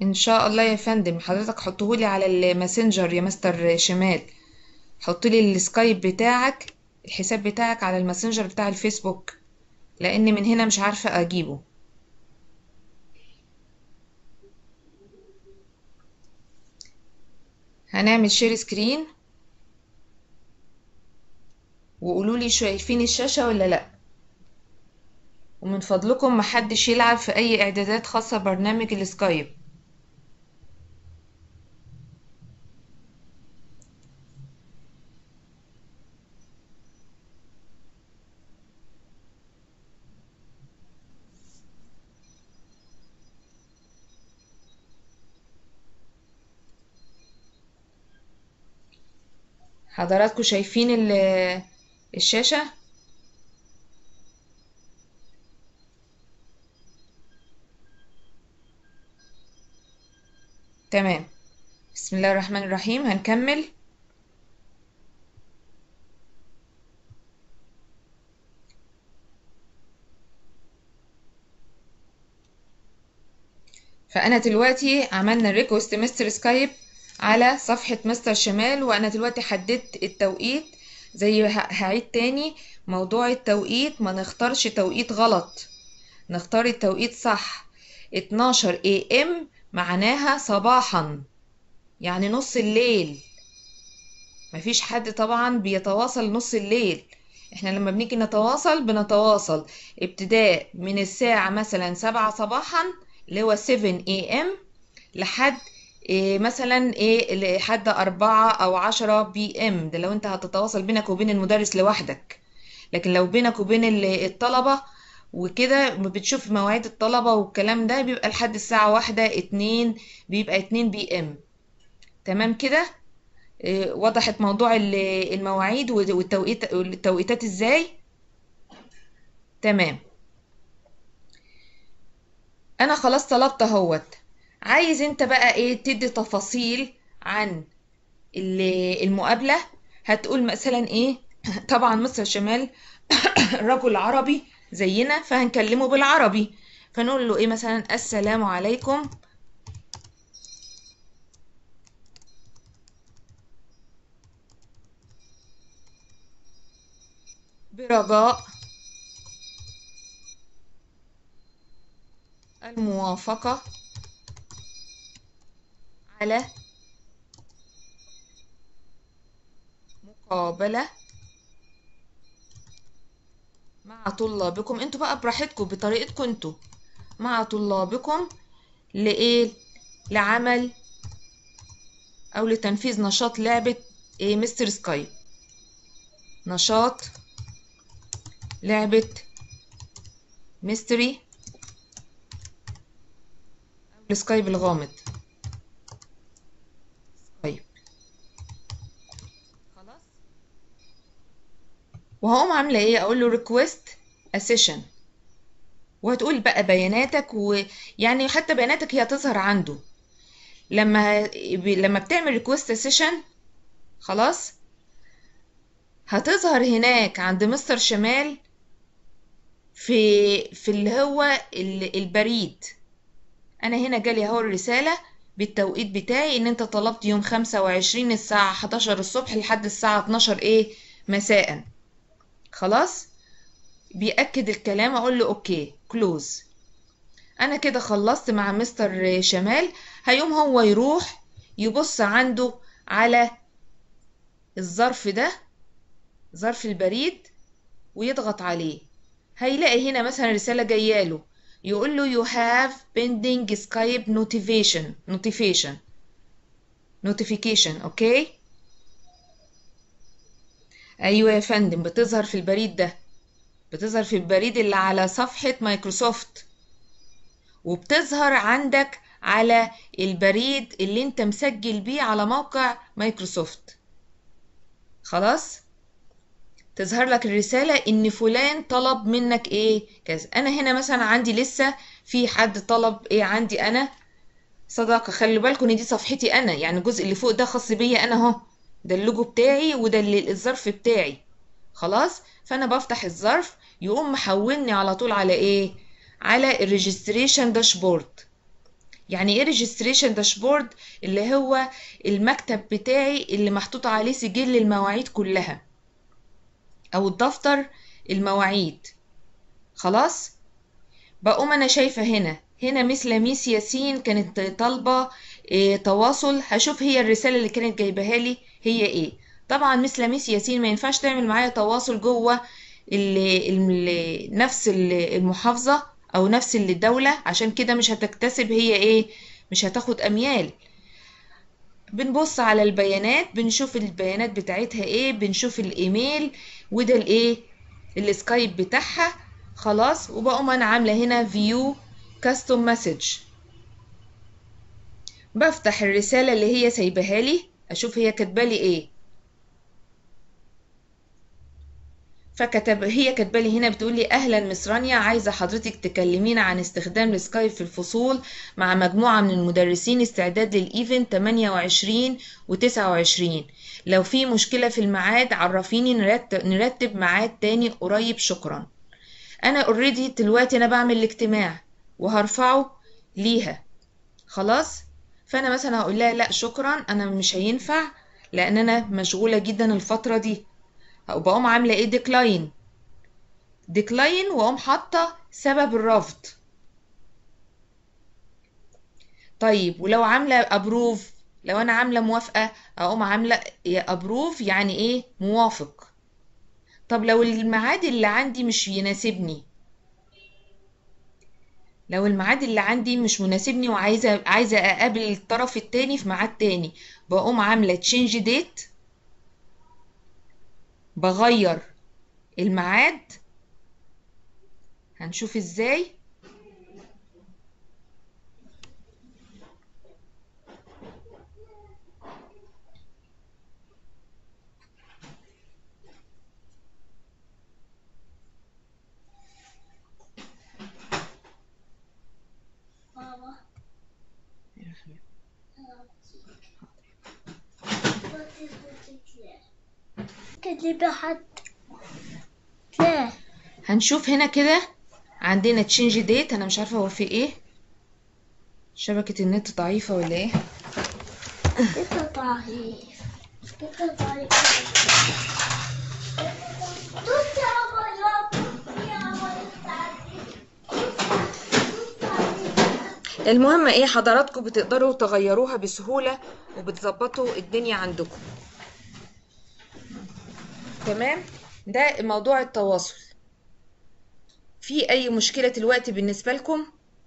ان شاء الله يا فندم حضرتك حطهولي على الماسنجر يا مستر شمال حطلي السكايب بتاعك الحساب بتاعك على الماسنجر بتاع الفيسبوك لان من هنا مش عارفة اجيبه هنعمل شير سكرين وقولوا لي شايفين الشاشة ولا لا ومن فضلكم محدش يلعب في اي اعدادات خاصة ببرنامج السكايب حضراتكم شايفين ال- الشاشة تمام بسم الله الرحمن الرحيم هنكمل فأنا دلوقتي عملنا ريكوست مستر سكايب على صفحة مستر شمال وأنا دلوقتي حددت التوقيت زي ه- هعيد تاني موضوع التوقيت ما نختارش توقيت غلط نختار التوقيت صح 12 AM معناها صباحا يعني نص الليل مفيش حد طبعا بيتواصل نص الليل احنا لما بنيجي نتواصل بنتواصل ابتداء من الساعة مثلا سبعة صباحا اللي هو 7 AM لحد إيه مثلا ايه لحد أربعة أو عشرة بي ام ده لو انت هتتواصل بينك وبين المدرس لوحدك لكن لو بينك وبين ال- الطلبة وكده بتشوف مواعيد الطلبة والكلام ده بيبقى لحد الساعة واحدة اتنين بيبقى اتنين بي ام تمام كده إيه، وضحت موضوع ال- المواعيد والتوقيت والتوقيتات ازاي تمام انا خلاص طلبت اهوت عايز انت بقى ايه تدي تفاصيل عن ال- المقابلة هتقول مثلا ايه طبعا مصر الشمال رجل عربي زينا فهنكلمه بالعربي فنقول له ايه مثلا السلام عليكم برجاء الموافقة على مقابلة مع طلابكم انتوا بقى براحتكم بطريقتكم انتوا مع طلابكم لإيه لعمل أو لتنفيذ نشاط لعبة إيه مستر سكاي نشاط لعبة ميستري أو السكايب الغامض سكايب خلاص وهقوم عاملة ايه اقول له request a session وهتقول بقى بياناتك ويعني حتى بياناتك هي هتظهر عنده لما لما بتعمل request a session خلاص هتظهر هناك عند مستر شمال في في اللي هو ال- البريد انا هنا جالي اهو الرسالة بالتوقيت بتاعي ان انت طلبت يوم خمسة وعشرين الساعة 11 الصبح لحد الساعة 12 ايه مساء خلاص بيأكد الكلام اقول له اوكي كلوز انا كده خلصت مع مستر شمال هيقوم هو يروح يبص عنده على الظرف ده ظرف البريد ويضغط عليه هيلاقي هنا مثلا رسالة جاياله يقول له you have pending Skype notification notification notification اوكي ايوه يا فندم بتظهر في البريد ده بتظهر في البريد اللي على صفحة مايكروسوفت وبتظهر عندك على البريد اللي انت مسجل بيه على موقع مايكروسوفت خلاص تظهر لك الرسالة ان فلان طلب منك ايه كذا انا هنا مثلا عندي لسه في حد طلب ايه عندي انا صداقة خلي بالكم ان دي صفحتي انا يعني الجزء اللي فوق ده خاص بيا انا اهو ده اللوجو بتاعي وده اللي- الظرف بتاعي خلاص فانا بفتح الظرف يقوم محولني على طول على ايه على الريجستريشن داشبورد يعني ايه ريجستريشن داشبورد اللي هو المكتب بتاعي اللي محطوط عليه سجل المواعيد كلها او الدفتر المواعيد خلاص بقوم انا شايفة هنا هنا مثل ميس ياسين كانت طالبة إيه تواصل هشوف هي الرسالة اللي كانت جايباها لي هي ايه طبعا مثل ميس ياسين ما ينفعش تعمل معايا تواصل جوه ال- ال- نفس ال- المحافظة او نفس الدولة عشان كده مش هتكتسب هي ايه مش هتاخد اميال بنبص على البيانات بنشوف البيانات بتاعتها ايه بنشوف الايميل وده الايه السكايب بتاعها خلاص وبقوم انا عامله هنا فيو كاستوم مسج بفتح الرساله اللي هي سايباها لي اشوف هي كاتبه لي ايه فكتب هي كاتبه لي هنا بتقول لي اهلا مس رانيا عايزه حضرتك تكلمينا عن استخدام السكايب في الفصول مع مجموعه من المدرسين استعداد للايفنت 28 و29 لو في مشكله في الميعاد عرفيني نرتب, نرتب ميعاد تاني قريب شكرا انا اوريدي دلوقتي انا بعمل الاجتماع وهرفعه ليها خلاص فانا مثلا هقول لها لا شكرا انا مش هينفع لان انا مشغوله جدا الفتره دي بقوم عامله ايه ديكلاين ديكلاين واقوم حاطه سبب الرفض طيب ولو عامله ابروف لو انا عامله موافقه اقوم عامله ابروف يعني ايه موافق طب لو الميعاد اللي عندي مش يناسبني لو الميعاد اللي عندي مش مناسبني وعايزه عايزه اقابل الطرف التاني في ميعاد تاني بقوم عامله تشينج ديت بغير الميعاد هنشوف ازاي كده حد لا هنشوف هنا كده عندنا تشينج ديت انا مش عارفه هو في ايه شبكه النت ضعيفه ولا ايه كده ضعيف كده ضعيف المهم ايه حضراتكم بتقدروا تغيروها بسهوله وبتظبطوا الدنيا عندكم تمام ده موضوع التواصل في اي مشكله دلوقتي بالنسبه لكم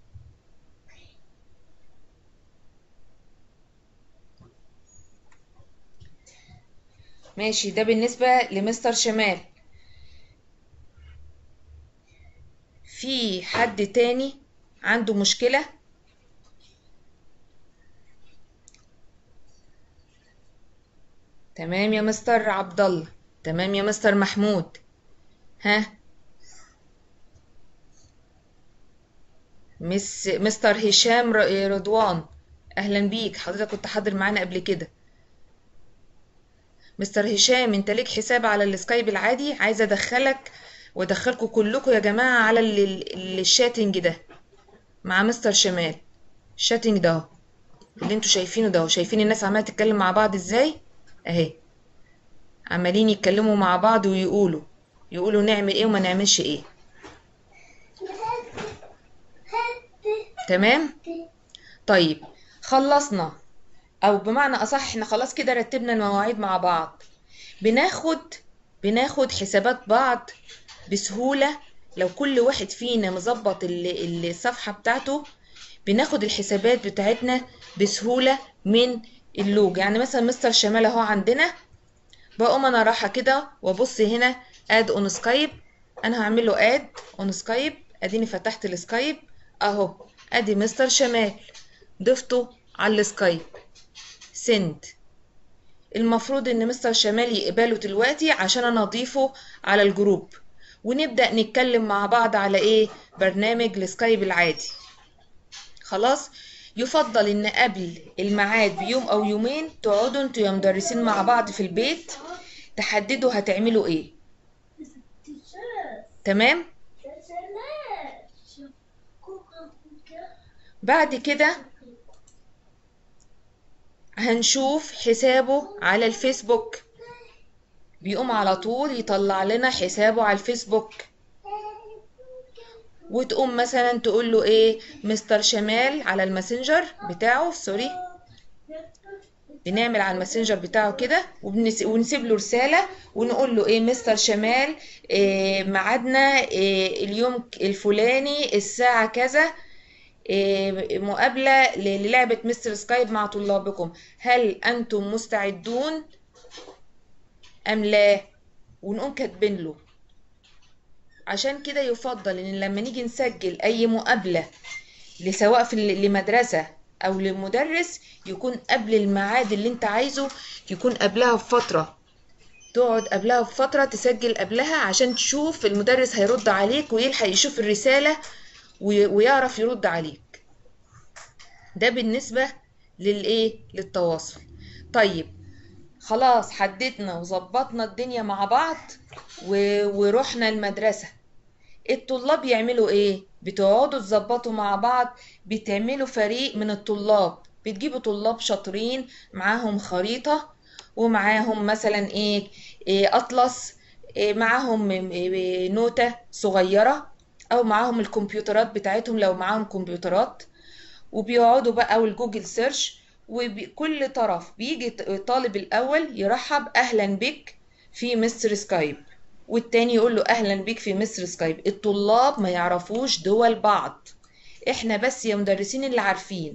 ماشي ده بالنسبه لمستر شمال في حد تاني عنده مشكله تمام يا مستر عبد الله تمام يا مستر محمود ها مس مستر هشام ر- رضوان اهلا بيك حضرتك كنت حاضر معانا قبل كده مستر هشام انت ليك حساب على السكايب العادي عايزه ادخلك وادخلكم كلكم يا جماعه على ال- ال- الشاتنج ده مع مستر شمال الشاتنج ده اهو اللي انتوا شايفينه ده اهو. شايفين الناس عماله تتكلم مع بعض ازاي اهي عمالين يتكلموا مع بعض ويقولوا يقولوا نعمل ايه وما نعملش ايه تمام طيب خلصنا او بمعنى اصح احنا خلاص كده رتبنا المواعيد مع بعض بناخد بناخد حسابات بعض بسهولة لو كل واحد فينا مظبط ال- الصفحة بتاعته بناخد الحسابات بتاعتنا بسهولة من اللوج يعني مثلا مستر شمال اهو عندنا بقوم انا رايحة كده وابص هنا اد اون سكايب انا هعمل له اد اون سكايب اديني فتحت السكايب اهو ادي مستر شمال ضفته على السكايب سند المفروض ان مستر شمال يقبله دلوقتي عشان انا اضيفه على الجروب ونبدأ نتكلم مع بعض على ايه برنامج السكايب العادي خلاص يفضل ان قبل الميعاد بيوم او يومين تقعدوا انتوا يا مدرسين مع بعض في البيت تحددوا هتعملوا ايه تمام بعد كده هنشوف حسابه على الفيسبوك بيقوم على طول يطلع لنا حسابه على الفيسبوك وتقوم مثلا تقول له ايه مستر شمال على الماسنجر بتاعه سوري بنعمل على الماسنجر بتاعه كده وبنس- ونسيب له رسالة ونقول له ايه مستر شمال إيه ميعادنا إيه اليوم الفلاني الساعة كذا إيه مقابلة ل- للعبة مستر سكايب مع طلابكم هل أنتم مستعدون أم لا ونقوم كاتبين له عشان كده يفضل ان لما نيجي نسجل اي مقابلة لسواء في ال- لمدرسة او لمدرس يكون قبل الميعاد اللي انت عايزه يكون قبلها بفترة تقعد قبلها بفترة تسجل قبلها عشان تشوف المدرس هيرد عليك ويلحق يشوف الرسالة وي- ويعرف يرد عليك ده بالنسبة للايه للتواصل طيب خلاص حددنا وظبطنا الدنيا مع بعض و... ورحنا المدرسة الطلاب يعملوا ايه بتقعدوا تظبطوا مع بعض بتعملوا فريق من الطلاب بتجيبوا طلاب شاطرين معاهم خريطة ومعاهم مثلا ايه, إيه اطلس إيه معاهم إيه نوتة صغيرة او معاهم الكمبيوترات بتاعتهم لو معاهم كمبيوترات وبيقعدوا بقى والجوجل سيرش وكل طرف بيجي طالب الأول يرحب أهلا بك في مستر سكايب والتاني يقول له أهلا بك في مستر سكايب الطلاب ما يعرفوش دول بعض احنا بس يا مدرسين اللي عارفين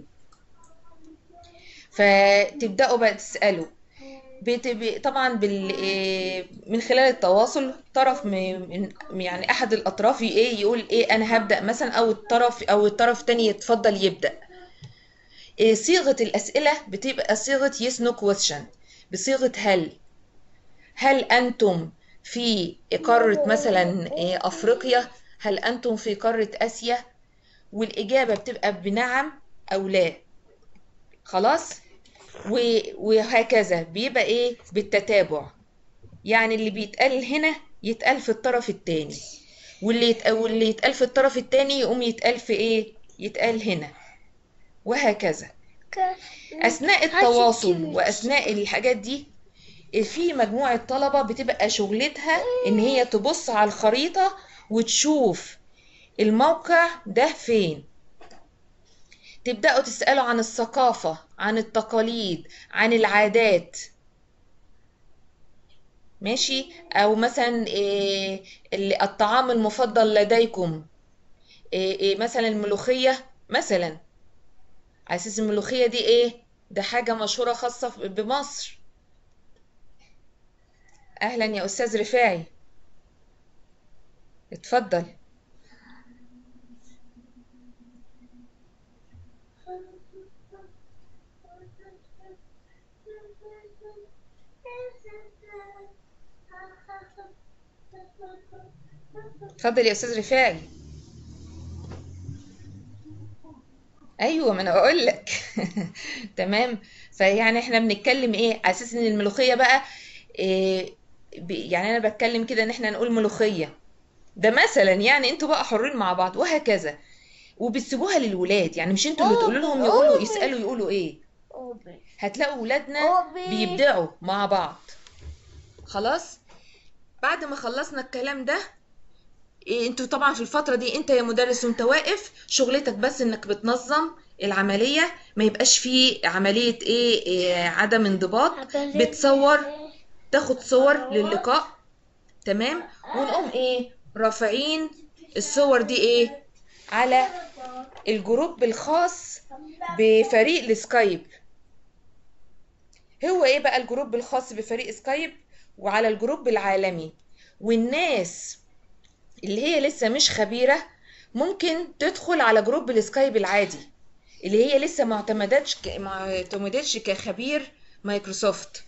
فتبدأوا بقى تسألوا بت- ب- طبعا بال إيه، من خلال التواصل طرف م- من يعني احد الاطراف ي- ايه يقول ايه انا هبدأ مثلا او الطرف او الطرف التاني يتفضل يبدأ إيه، صيغة الأسئلة بتبقى صيغة yes no question بصيغة هل هل أنتم في قارة مثلا إيه، أفريقيا هل أنتم في قارة آسيا والإجابة بتبقى بنعم أو لا خلاص و- وهكذا بيبقى إيه بالتتابع يعني اللي بيتقال هنا يتقال في الطرف التاني واللي يتقال, واللي يتقال في الطرف التاني يقوم يتقال في إيه يتقال هنا وهكذا أثناء التواصل وأثناء الحاجات دي في مجموعة طلبة بتبقى شغلتها إن هي تبص على الخريطة وتشوف الموقع ده فين تبدأوا تسألوا عن الثقافة عن التقاليد عن العادات ماشي أو مثلا إيه ال- الطعام المفضل لديكم إيه إيه مثلا الملوخية مثلا على أساس الملوخية دي إيه ده حاجة مشهورة خاصة ف- بمصر أهلا يا أستاذ رفاعي اتفضل اتفضل يا أستاذ رفاعي ايوه ما انا بقول لك تمام فيعني احنا بنتكلم ايه على اساس ان الملوخيه بقى إيه ب- يعني انا بتكلم كده ان احنا نقول ملوخيه ده مثلا يعني انتوا بقى حرين مع بعض وهكذا وبتسيبوها للولاد يعني مش انتوا اللي تقولوا لهم يقولوا يسالوا يقولوا ايه هتلاقوا ولادنا أوبي. بيبدعوا مع بعض خلاص بعد ما خلصنا الكلام ده إيه انتوا طبعا في الفترة دي انت يا مدرس وانت واقف شغلتك بس انك بتنظم العملية ما يبقاش فيه عملية ايه, إيه عدم انضباط بتصور تاخد صور للقاء تمام ونقوم ايه رافعين الصور دي ايه على الجروب الخاص بفريق السكايب هو ايه بقى الجروب الخاص بفريق سكايب وعلى الجروب العالمي والناس اللي هي لسه مش خبيرة ممكن تدخل على جروب السكايب العادي اللي هي لسه ما اعتمدتش ك... ما اعتمدتش كخبير مايكروسوفت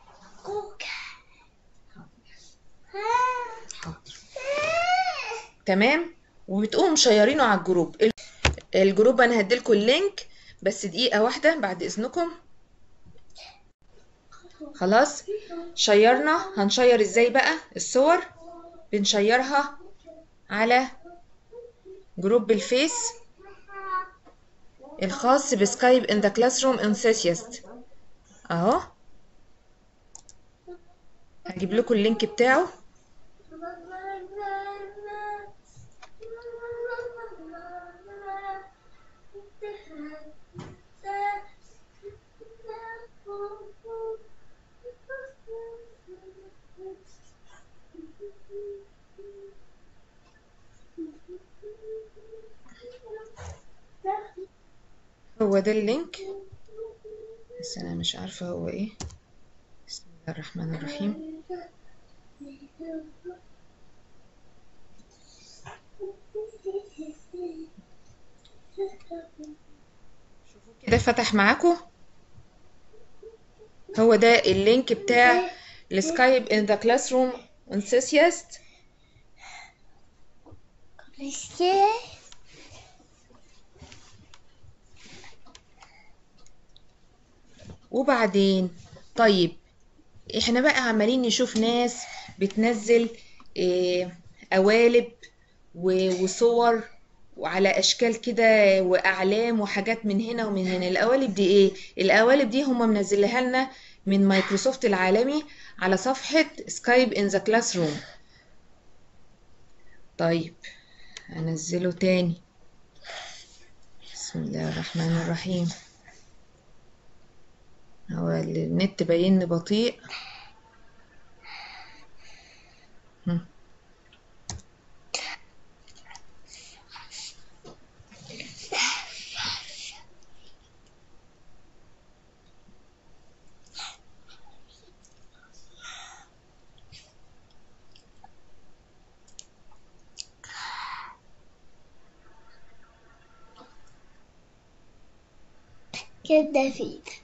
تمام وبتقوم شيرينه على الجروب ال- الجروب انا هديلكوا اللينك بس دقيقة واحدة بعد اذنكم خلاص شيرنا هنشير ازاي بقى الصور بنشيرها على جروب الفيس الخاص بسكايب in the classroom enthusiast اهو هجيب لكم اللينك بتاعه هو ده اللينك بس انا مش عارفه هو ايه بسم الله الرحمن الرحيم كده فتح معاكم هو ده اللينك بتاع السكايب in the classroom enthusiast وبعدين طيب احنا بقى عمالين نشوف ناس بتنزل إيه قوالب و- وصور وعلى اشكال كده واعلام وحاجات من هنا ومن هنا القوالب دي ايه القوالب دي هم منزلها لنا من مايكروسوفت العالمي على صفحة سكايب ان ذا كلاس روم طيب هنزله تاني بسم الله الرحمن الرحيم هو النت باين بطيء هم. كده فيك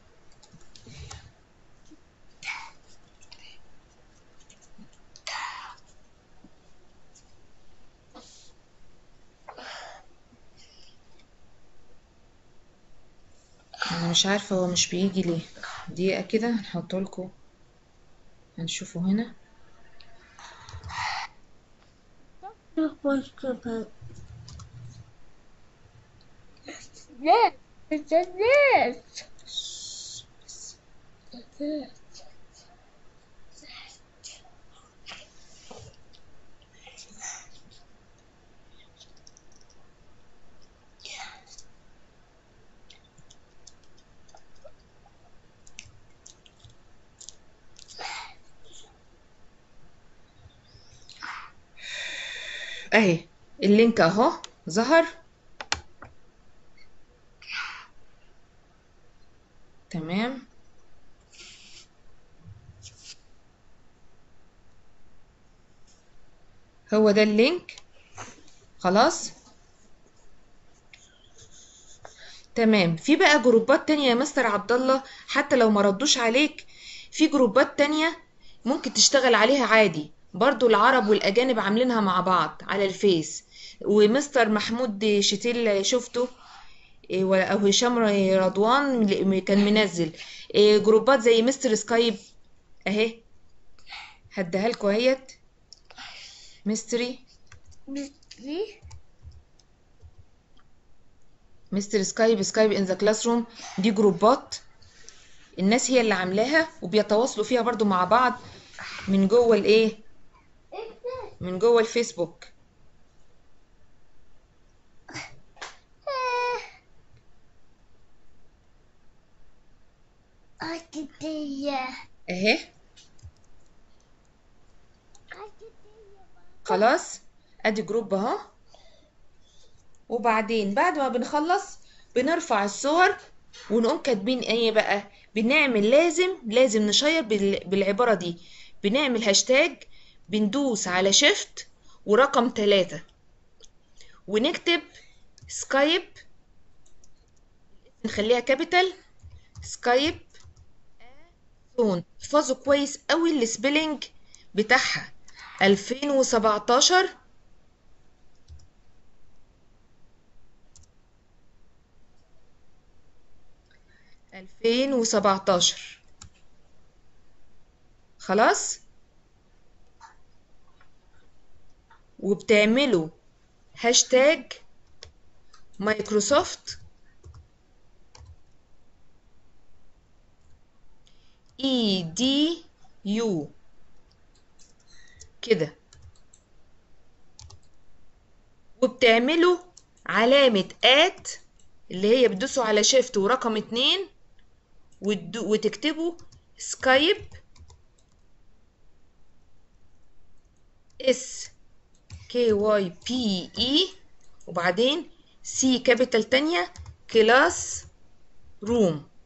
انا مش عارفة هو مش بيجي ليه دقيقة كده هنحطه لكم هنشوفه هنا لا الناس اهي اللينك اهو ظهر تمام هو ده اللينك خلاص تمام في بقى جروبات تانية يا مستر عبد الله حتى لو ما ردوش عليك في جروبات تانية ممكن تشتغل عليها عادي برضو العرب والأجانب عاملينها مع بعض على الفيس ومستر محمود شتيل شفته إيه، و- أو هشام ر- رضوان م- كان منزل إيه، جروبات زي مستر سكايب أهي هديها لكم اهيت مستري دي مستر سكايب سكايب ان ذا كلاس روم دي جروبات الناس هي اللي عاملاها وبيتواصلوا فيها برضو مع بعض من جوه الايه من جوه الفيسبوك أكيدية اهي خلاص ادي جروب اهو وبعدين بعد ما بنخلص بنرفع الصور ونقوم كاتبين ايه بقى بنعمل لازم لازم نشير بال- بالعبارة دي بنعمل هاشتاج بندوس على شيفت ورقم ثلاثة ونكتب سكايب نخليها كابيتال سكايب تون احفظوا كويس قوي السبيلنج بتاعها 2017 2017 خلاص وبتعملوا هاشتاج مايكروسوفت اي دي يو كده وبتعملوا علامة ات اللي هي بتدوسوا على شيفت ورقم اتنين وتدو- وتكتبوا سكايب اس كي واي بي اي وبعدين سي كابيتال تانية كلاس روم